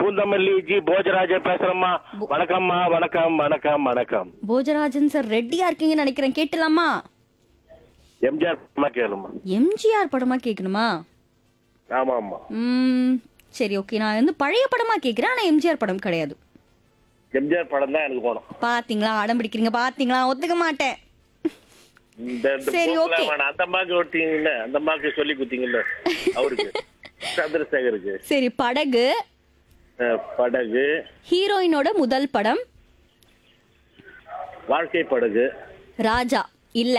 Poonamallee G Bhojaraja பேசுறேம்மா வணக்கம்மா வணக்கம் வணக்கம் வணக்கம் போஜராஜன் சார் ரெட்டியா இருக்கீங்கன்னு நினைக்கிறேன் கேட்டலாமா எம்ஜிஆர் அம்மா கேளுமா எம்ஜிஆர் படமா கேட்கணுமா ஆமா ஆமா ம் சரி ஓகே நான் வந்து பழைய படமா கேட்குறேன் ஆனா எம்ஜிஆர் படம் கிடையாது எம்ஜிஆர் படம் தான் எனக்கு போகணும் பாத்தீங்களா அடம் பிடிக்கிறீங்க பாத்தீங்களா ஒத்துக்க மாட்டேன் இந்த இந்த சரி, போக்குல okay. வேணாம். அந்த அம்மாக்கு ஓட்டிங்கல்ல அந்த அம்மாக்கு சொல்லி குத்தீங்கல்ல அவருக்கு சந்திரசேகருக்கு சரி படகு அஹ், படகு ஹீரோயினோட முதல் படம் வாழ்க்கை படகு ராஜா இல்ல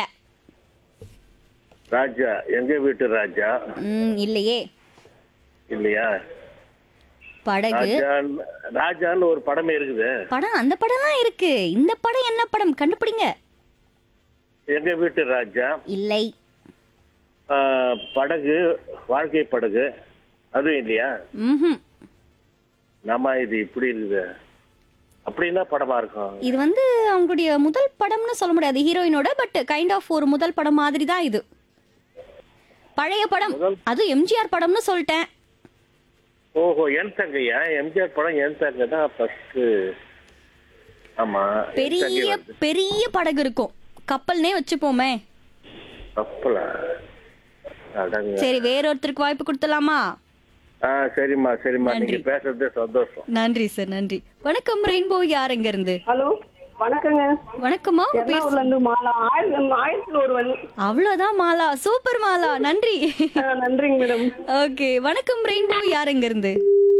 ராஜா எங்க வீட்டு ராஜா ம் இல்லையே இல்லையா படகு ராஜான்னு ராஜான்னு ஒரு படமே இருக்குது படம் அந்த படம்லாம் இருக்கு இந்த படம் என்ன படம் கண்டுபிடிங்க எங்க வீட்டு ராஜா இல்லை ஆஹ், படகு வாழ்க்கை படகு அதுவும் இல்லையா ம்ஹும் நம்ம இது இப்படி இருக்குது அப்படின்னா படமா இருக்கும் இது வந்து அவங்களுடைய முதல் படம்னு சொல்ல முடியாது ஹீரோயினோட பட் கைண்ட் ஆஃப் ஒரு முதல் படம் மாதிரி தான் இது பழைய படம் அது எம்ஜிஆர் படம்னு சொல்லிட்டேன் ஓஹோ என் தங்கையா எம்ஜிஆர் படம் என் தங்கை தான் ஃபர்ஸ்ட் ஆமா என் தங்கை பெரிய வருது. பெரிய படகு இருக்கும் கப்பல்னே வச்சுப்போமே கப்பலா அடங்க சரி வேறொருத்தருக்கு வாய்ப்பு கொடுத்துலாமா ஆ சரிம்மா சரிம்மா நன்றி. நீங்க பேசுறது சந்தோஷம் நன்றி சார் நன்றி வணக்கம் ரெயின்போ யார் எங்க இருந்து ஹலோ வணக்கங்க வணக்கமா உங்க பேர் எர்ணாகுளம்ல இருந்து மாலா ஆயிரத்தி ஆயிரத்தி ஒருவன் அவ்வளவுதான் மாலா சூப்பர் மாலா நன்றி ஆ, நன்றிங்க மேடம் ஓகே வணக்கம் ரெயின்போ யார் எங்க இருந்து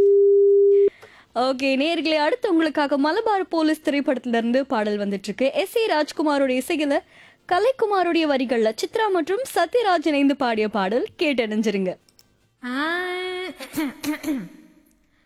ஓகே நேர்களே அடுத்து உங்களுக்காக மலபார் போலீஸ் திரைப்படத்துல இருந்து பாடல் வந்துட்டு இருக்கு எஸ் ஏ ராஜ்குமாரோட இசையில கலைக்குமாரோடைய வரிகள்ல சித்ரா மற்றும் சத்யராஜ் இணைந்து பாடிய பாடல் கேட்டணிஞ்சிருங்க ஆ